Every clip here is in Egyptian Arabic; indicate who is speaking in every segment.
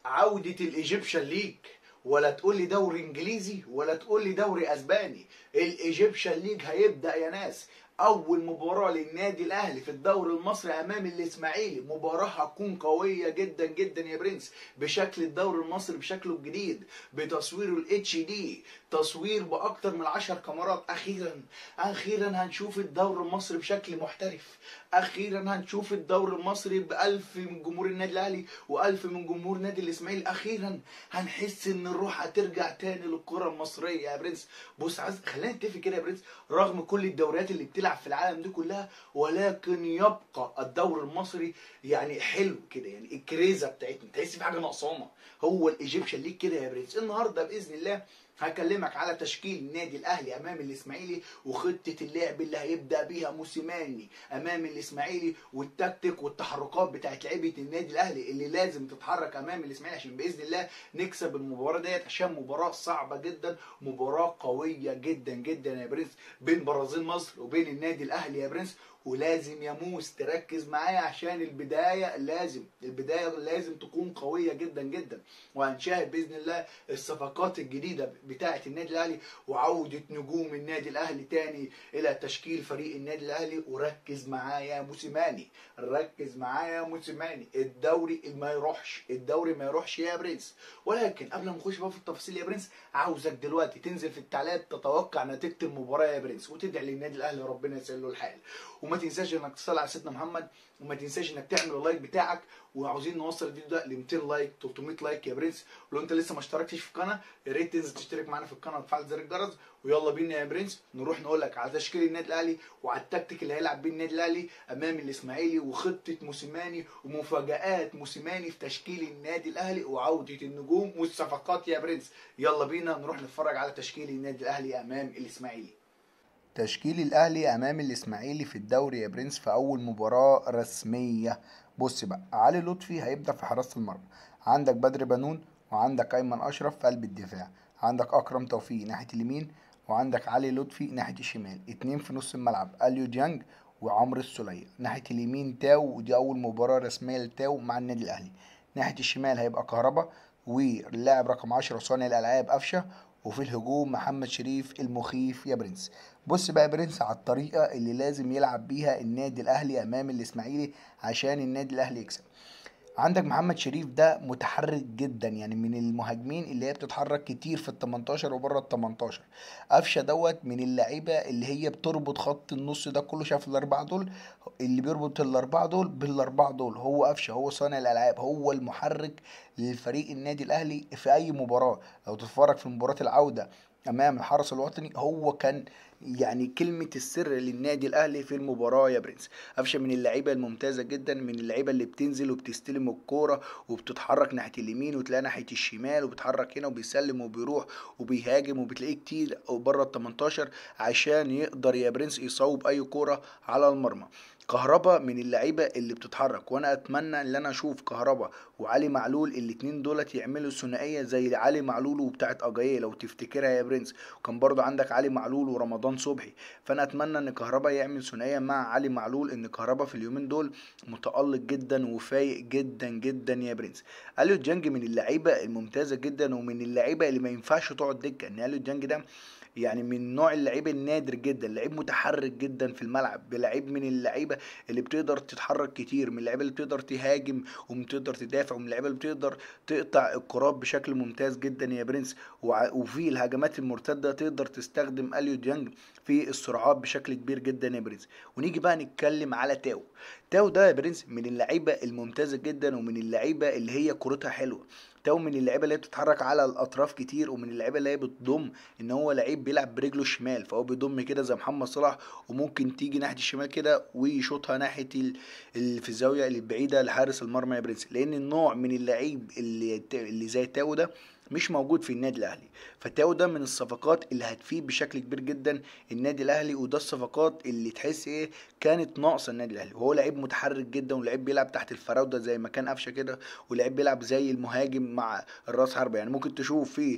Speaker 1: عودة الايجيبشن ليج ولا تقول لي دوري انجليزي ولا تقول لي دوري اسباني الايجيبشن ليج هيبدا يا ناس اول مباراه للنادي الاهلي في الدوري المصري امام الاسماعيلي مباراه هتكون قويه جدا جدا يا برنس بشكل الدوري المصري بشكله الجديد بتصويره الاتش دي تصوير باكتر من 10 كاميرات اخيرا اخيرا هنشوف الدوري المصري بشكل محترف اخيرا هنشوف الدوري المصري بألف من جمهور النادي الاهلي وألف من جمهور نادي الاسماعيلي اخيرا هنحس ان الروح هترجع تاني للكره المصريه يا برنس بص عايز خلينا نتفق كده يا برنس رغم كل الدوريات اللي بتلعب في العالم دي كلها ولكن يبقى الدوري المصري يعني حلو كده يعني الكريزه بتاعتنا تحس في حاجه ناقصانا هو الايجيبشن ليك كده يا برنس النهارده باذن الله هكلمك على تشكيل النادي الاهلي امام الاسماعيلي وخطه اللعب اللي هيبدا بيها موسيماني امام الاسماعيلي والتكتيك والتحركات بتاعت لعيبه النادي الاهلي اللي لازم تتحرك امام الاسماعيلي عشان باذن الله نكسب المباراه ديت عشان مباراه صعبه جدا مباراه قويه جدا جدا يا برنس بين برازيل مصر وبين النادي الاهلي يا برنس ولازم يا موس تركز معايا عشان البدايه لازم البدايه لازم تكون قويه جدا جدا وهنشاهد باذن الله الصفقات الجديده بتاعه النادي الاهلي وعوده نجوم النادي الاهلي تاني الى تشكيل فريق النادي الاهلي وركز معايا يا موسيماني ركز معايا يا موسيماني الدوري ما يروحش الدوري ما يروحش يا برنس ولكن قبل ما نخش بقى في التفاصيل يا برنس عاوزك دلوقتي تنزل في التعليقات تتوقع نتيجه المباراه يا برنس وتدعي للنادي الاهلي ربنا يسهل له الحال وما تنساش انك تصلي على سيدنا محمد وما تنساش انك تعمل اللايك بتاعك وعاوزين نوصل الفيديو ده ل 200 لايك 300 لايك يا برنس ولو انت لسه ما اشتركتش في القناه يا ريت تنزل تشترك معانا في القناه وتفعل زر الجرس ويلا بينا يا برنس نروح نقول لك على تشكيل النادي الاهلي وعلى التكتيك اللي هيلعب بيه النادي الاهلي امام الاسماعيلي وخطه موسيماني ومفاجات موسيماني في تشكيل النادي الاهلي وعوده النجوم والصفقات يا برنس يلا بينا نروح نتفرج على تشكيل النادي الاهلي امام الاسماعيلي تشكيل الاهلي امام الاسماعيلي في الدوري يا برنس في اول مباراه رسميه بص بقى علي لطفي هيبدا في حراسه المرمى عندك بدر بنون وعندك ايمن اشرف في قلب الدفاع عندك اكرم توفيق ناحيه اليمين وعندك علي لطفي ناحيه الشمال اتنين في نص الملعب اليو ديانج وعمرو السوليه ناحيه اليمين تاو ودي اول مباراه رسميه لتاو مع النادي الاهلي ناحيه الشمال هيبقى كهربا واللاعب رقم 10 صانع الالعاب قفشه وفي الهجوم محمد شريف المخيف يا برنس بص بقى يا برنس على الطريقه اللي لازم يلعب بيها النادي الاهلي امام الاسماعيلي عشان النادي الاهلي يكسب عندك محمد شريف ده متحرك جدا يعني من المهاجمين اللي هي بتتحرك كتير في ال 18 وبره ال 18 قفشه دوت من اللعيبه اللي هي بتربط خط النص ده كله شاف الاربعه دول اللي بيربط الاربعه دول بالاربعه دول هو قفشه هو صانع الالعاب هو المحرك للفريق النادي الاهلي في اي مباراه لو تتفرج في مباراه العوده امام الحرس الوطني هو كان يعني كلمة السر للنادي الأهلي في المباراة يا برنس قفشة من اللعيبة الممتازة جدا من اللعيبة اللي بتنزل وبتستلم الكورة وبتتحرك ناحية اليمين وتلاقي ناحية الشمال وبيتحرك هنا وبيسلم وبيروح وبيهاجم وبتلاقيه كتير بره ال 18 عشان يقدر يا برنس يصوب أي كورة على المرمى كهربا من اللعيبه اللي بتتحرك وانا اتمنى ان انا اشوف كهربا وعلي معلول الاتنين دولت يعملوا ثنائيه زي علي معلول وبتاعت اجايه لو تفتكرها يا برنس وكان برضو عندك علي معلول ورمضان صبحي فانا اتمنى ان كهربا يعمل ثنائيه مع علي معلول ان كهربا في اليومين دول متالق جدا وفايق جدا جدا يا برنس اليو جانج من اللعيبه الممتازه جدا ومن اللعيبه اللي ما ينفعش تقعد دكه ان اليو جانج ده يعني من نوع اللعيب النادر جدا لعيب متحرك جدا في الملعب لعيب من اللعيبه اللي بتقدر تتحرك كتير من اللعيبه اللي بتقدر تهاجم وبتقدر تدافع ومن اللعيبه اللي بتقدر تقطع الكرات بشكل ممتاز جدا يا برنس وفي الهجمات المرتده تقدر تستخدم اليو ديانج في السرعات بشكل كبير جدا يا برنس ونيجي بقى نتكلم على تاو تاو ده يا برنس من اللعيبه الممتازه جدا ومن اللعيبه اللي هي كورتها حلوه تاو من اللعيبه اللي هي بتتحرك على الاطراف كتير ومن اللعيبه اللي هي بتضم ان هو لعيب بيلعب برجله الشمال فهو بيضم كده زي محمد صلاح وممكن تيجي ناحيه الشمال كده ويشوطها ناحيه اللي في الزاويه البعيده لحارس المرمى يا برنس لان النوع من اللعيب اللي اللي زي تاو ده مش موجود في النادي الاهلي فتاو ده من الصفقات اللي هتفيد بشكل كبير جدا النادي الاهلي وده الصفقات اللي تحس ايه كانت ناقصه النادي الاهلي وهو لعيب متحرك جدا ولعيب بيلعب تحت الفراوده زي ما كان قفشه كده ولعيب بيلعب زي المهاجم مع الراس حربه يعني ممكن تشوف فيه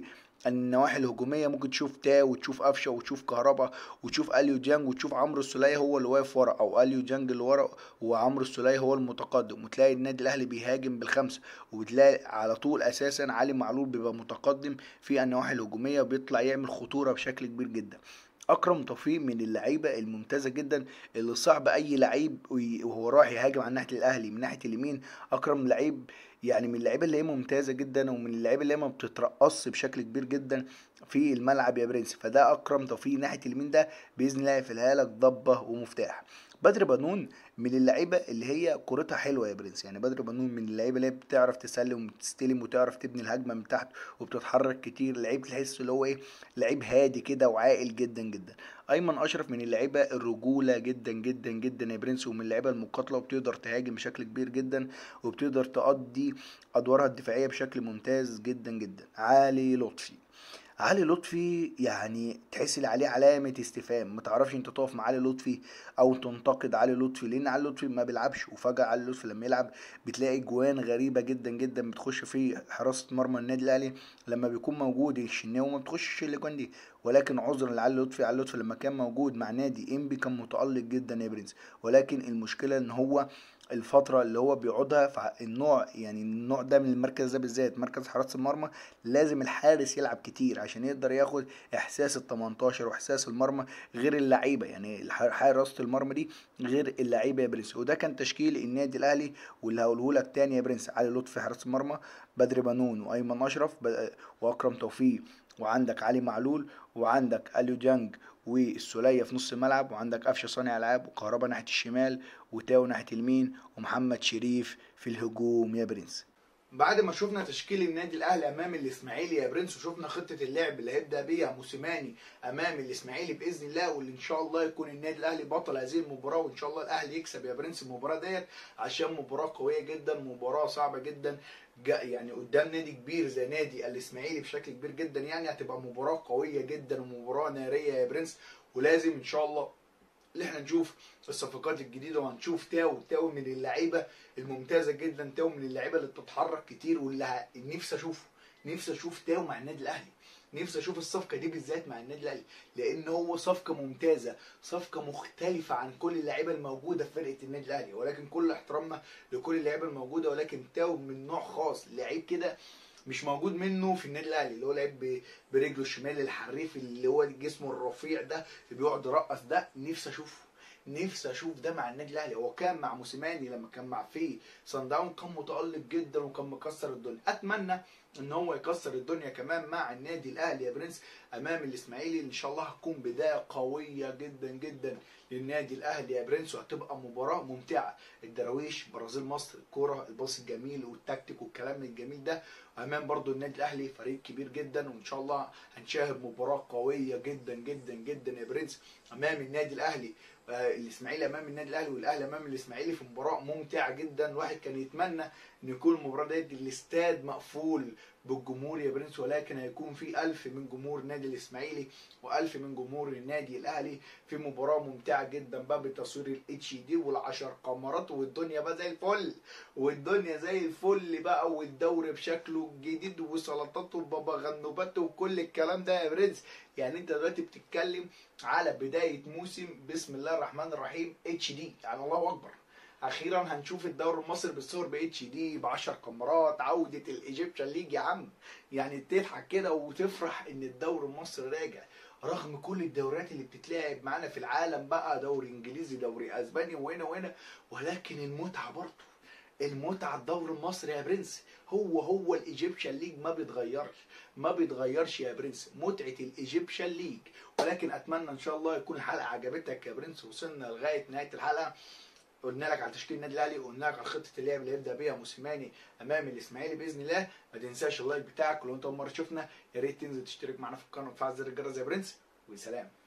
Speaker 1: النواحي الهجوميه ممكن تشوف تاو وتشوف قفشه وتشوف كهربا وتشوف اليو جانج وتشوف عمرو السوليه هو اللي واقف ورا او اليو جانج اللي ورا وعمرو السوليه هو المتقدم وتلاقي النادي الاهلي بيهاجم بالخمسه وبتلاقي على طول اساسا علي معلول بيبقى متقدم في النواحي الهجوميه وبيطلع يعمل خطوره بشكل كبير جدا اكرم توفيق من اللعيبه الممتازه جدا اللي صعب اي لعيب وهو رايح يهاجم على ناحيه الاهلي من ناحيه اليمين اكرم لعيب يعني من اللعيبه اللي هي ممتازه جدا ومن اللعيبه اللي هي ما بتترقصش بشكل كبير جدا في الملعب يا برنس فده اكرم توفيق ناحيه اليمين ده باذن الله يقفلها لك ضبه ومفتاح بدر بنون من اللعيبه اللي هي كورتها حلوه يا برنس يعني بدر بنون من اللعيبه اللي هي بتعرف تسلم وتستلم وتعرف تبني الهجمه من تحت وبتتحرك كتير لعيب تحس اللي هو ايه لعيب هادي كده وعاقل جدا جدا ايمن اشرف من اللعيبه الرجوله جدا جدا جدا يا برنس ومن اللعيبه المقاتله وبتقدر تهاجم بشكل كبير جدا وبتقدر تأدي ادوارها الدفاعيه بشكل ممتاز جدا جدا علي لطفي علي لطفي يعني تحس ان عليه علامه استفهام ما تعرفش انت تقف مع علي لطفي او تنتقد علي لطفي لان علي لطفي ما بيلعبش وفجاه علي لطفي لما يلعب بتلاقي جوان غريبه جدا جدا بتخش في حراسه مرمى النادي الاهلي لما بيكون موجود الشناوي ما بتخشش الاجوان دي ولكن عذرا لعلي لطفي علي لطفي لما كان موجود مع نادي انبي كان متالق جدا يا برنس ولكن المشكله ان هو الفتره اللي هو بيقعدها فالنوع يعني النوع ده من المركز ده بالذات مركز حراسه المرمى لازم الحارس يلعب كتير عشان يقدر ياخد احساس ال 18 واحساس المرمى غير اللعيبه يعني حراسه المرمى دي غير اللعيبه يا برنس وده كان تشكيل النادي الاهلي واللي هقوله لك تاني يا برنس علي لطفي حراسه المرمى بدر بنون وايمن اشرف واكرم توفيق وعندك علي معلول وعندك اليو جانج والسولية في نص الملعب وعندك قفشه صانع العاب وكهربا ناحيه الشمال وتاو ناحيه اليمين ومحمد شريف في الهجوم يا برنس بعد ما شفنا تشكيل النادي الاهلي امام الاسماعيلي يا برنس وشفنا خطه اللعب اللي هيبدا بيها موسيماني امام الاسماعيلي باذن الله واللي ان شاء الله يكون النادي الاهلي بطل هذه المباراه وان شاء الله الاهلي يكسب يا برنس المباراه ديت عشان مباراه قويه جدا مباراه صعبه جدا يعني قدام نادي كبير زي نادي الاسماعيلي بشكل كبير جدا يعني هتبقى مباراه قويه جدا ومباراه ناريه يا برنس ولازم ان شاء الله اللي احنا نشوف الصفقات الجديده وهنشوف تاو تاو من اللعيبه الممتازه جدا تاو من اللعيبه اللي بتتحرك كتير واللي نفسي اشوفه نفسي اشوف تاو مع النادي الاهلي نفسي اشوف الصفقه دي بالذات مع النادي الاهلي لان هو صفقه ممتازه صفقه مختلفه عن كل اللعيبه الموجوده في فرقه النادي الاهلي ولكن كل احترامنا لكل اللعيبه الموجوده ولكن تاو من نوع خاص لعيب كده مش موجود منه في النادي الاهلي اللي هو لعيب برجله الشمال الحريف اللي هو جسمه الرفيع ده اللي بيقعد يرقص ده نفسي اشوفه نفسي اشوف ده مع النادي الاهلي هو كان مع موسيماني لما كان مع في صن داون كان متالق جدا وكان مكسر الدنيا اتمنى ان هو يكسر الدنيا كمان مع النادي الاهلي يا برنس امام الاسماعيلي ان شاء الله هتكون بدايه قويه جدا جدا للنادي الاهلي يا برنس وهتبقى مباراه ممتعه الدراويش برازيل مصر الكوره الباص الجميل والتكتيك والكلام الجميل ده امام برضو النادي الاهلي فريق كبير جدا وان شاء الله هنشاهد مباراه قويه جدا جدا جدا يا برنس امام النادي الاهلي الاسماعيلي امام النادي الاهلي والاهلي امام الاسماعيلي في مباراه ممتعه جدا واحد كان يتمنى ان يكون المباراه ديت الاستاد مقفول بالجمهور يا برنس ولكن هيكون في ألف من جمهور النادي الإسماعيلي وألف من جمهور النادي الأهلي في مباراة ممتعة جدا بقى بتصوير الاتش دي والعشر قمرات والدنيا بقى زي الفل والدنيا زي الفل بقى والدوري بشكله الجديد وسلطاته وبابا غنوبات وكل الكلام ده يا برنس يعني انت دلوقتي بتتكلم على بداية موسم بسم الله الرحمن الرحيم اتش دي يعني الله أكبر اخيرا هنشوف الدوري المصري بالصور ب اتش دي ب 10 كاميرات عوده الايجيبشن ليج يا عم يعني تضحك كده وتفرح ان الدوري المصري راجع رغم كل الدوريات اللي بتتلعب معانا في العالم بقى دوري انجليزي دوري اسباني وهنا وهنا ولكن المتعه برضه المتعه الدوري المصري يا برنس هو هو الايجيبشن ليج ما بيتغيرش ما بيتغيرش يا برنس متعه الايجيبشن ليج ولكن اتمنى ان شاء الله يكون الحلقه عجبتك يا برنس وصلنا لغايه نهايه الحلقه قلنا لك على تشكيل النادي الاهلي وقلنا لك على خطه اللعب اللي هيبدا بيها موسيماني امام الاسماعيلي باذن الله ما تنساش اللايك بتاعك ولو انت اول مره تشوفنا يا ريت تنزل تشترك معانا في القناه وتفعل زر الجرس يا برنس وسلام